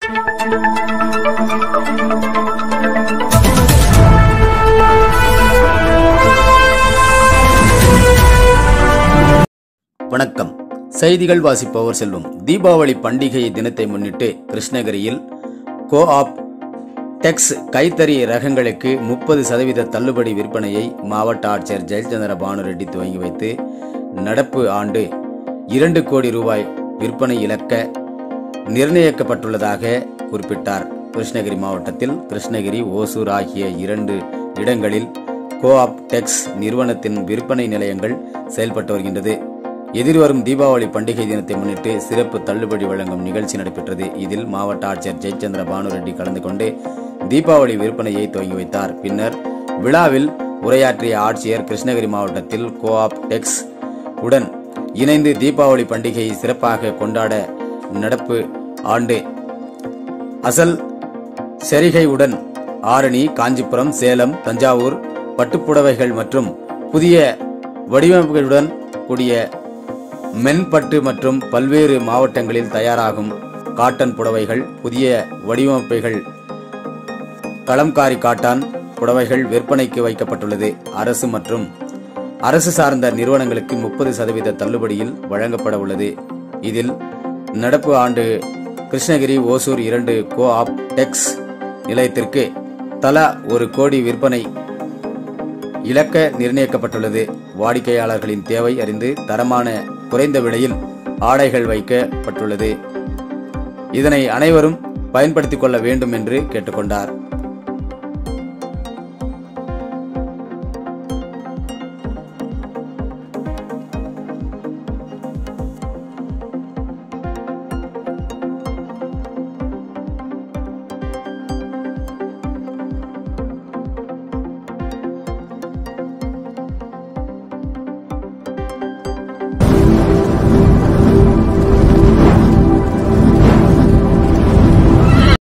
வணக்கம் செய்திகள் வாசிப்பவர் செல்வம் தீபாவளி பண்டிகை தினத்தை முன்னிட்டு கிருஷ்ணகிரியில் கோ ஆப் டெக்ஸ் கைத்தறி ரகங்களுக்கு முப்பது சதவீத தள்ளுபடி விற்பனையை மாவட்ட ஆட்சியர் ஜெயச்சந்திர பானுரெட்டி துவங்கி வைத்து நடப்பு ஆண்டு இரண்டு கோடி ரூபாய் விற்பனை இலக்க நிர்ணயிக்கப்பட்டுள்ளதாக குறிப்பிட்டார் கிருஷ்ணகிரி மாவட்டத்தில் கிருஷ்ணகிரி ஓசூர் ஆகிய இரண்டு இடங்களில் கோஆப் டெக்ஸ் நிறுவனத்தின் விற்பனை நிலையங்கள் செயல்பட்டு வருகின்றது எதிர்வரும் தீபாவளி பண்டிகை தினத்தை முன்னிட்டு சிறப்பு தள்ளுபடி வழங்கும் நிகழ்ச்சி நடைபெற்றது இதில் மாவட்ட ஆட்சியர் ஜெயச்சந்திர பானுரெட்டி கலந்து கொண்டு தீபாவளி விற்பனையை துவங்கி வைத்தார் பின்னர் விழாவில் உரையாற்றிய ஆட்சியர் கிருஷ்ணகிரி மாவட்டத்தில் கோஆப் டெக்ஸ் உடன் இணைந்து தீபாவளி பண்டிகையை சிறப்பாக கொண்டாட நடப்பு ஆண்டு அசல் செரிகையுடன் ஆரணி காஞ்சிபுரம் சேலம் தஞ்சாவூர் பட்டுப்புடவைகள் மற்றும் புதிய வடிவமைப்புகளுடன் கூடிய மென்பட்டு மற்றும் பல்வேறு மாவட்டங்களில் தயாராகும் காட்டன் புடவைகள் புதிய வடிவமைப்புகள் கலம்காரி காட்டான் புடவைகள் விற்பனைக்கு வைக்கப்பட்டுள்ளது அரசு மற்றும் அரசு சார்ந்த நிறுவனங்களுக்கு முப்பது சதவீத தள்ளுபடியில் வழங்கப்பட உள்ளது இதில் நடப்பு ஆண்டு கிருஷ்ணகிரி ஓசூர் இரண்டு கோ ஆப் டெக்ஸ் நிலையத்திற்கு தலா ஒரு கோடி விற்பனை இலக்க நிர்ணயிக்கப்பட்டுள்ளது வாடிக்கையாளர்களின் தேவை அறிந்து தரமான குறைந்த விலையில் ஆடைகள் வைக்கப்பட்டுள்ளது இதனை அனைவரும் பயன்படுத்திக் கொள்ள வேண்டும் என்று கேட்டுக்கொண்டார்